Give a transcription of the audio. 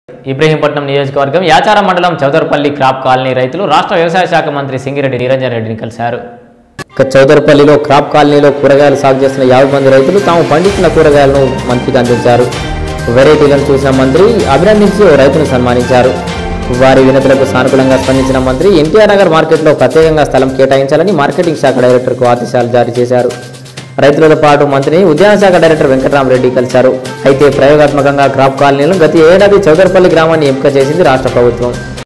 ఇబ్రహీంపట్నం నియోజకవర్గం యాచారం మండలం Chowdarapalli crop colony రైతులు రాష్ట్ర వ్యవసాయ శాఖ మంత్రి సింగిరెడ్డి నిరంజన్ రెడ్డిని కలిశారు ఇక చౌదరపల్లిలో క్రాప్ కాలనీలో కూరగాయలు సాగు చేస్తున్న యాభై మంది రైతులు తాము పండించిన కూరగాయలను మంత్రికి అందించారు వెరైటీలను చూసిన మంత్రి అభినందించి ఓ రైతును సన్మానించారు వారి వినతులకు సానుకూలంగా స్పందించిన మంత్రి ఎన్టీఆర్ నగర్ మార్కెట్లో ప్రత్యేకంగా స్థలం కేటాయించాలని మార్కెటింగ్ శాఖ డైరెక్టర్కు ఆదేశాలు జారీ చేశారు రైతులతో పాటు మంత్రిని ఉద్యాన శాఖ డైరెక్టర్ వెంకటరామరెడ్డి కలిశారు అయితే ప్రయోగాత్మకంగా క్రాప్ కాలనీలో గత ఏడాది చౌదరపల్లి గ్రామాన్ని ఎంపిక చేసింది రాష్ట్ర ప్రభుత్వం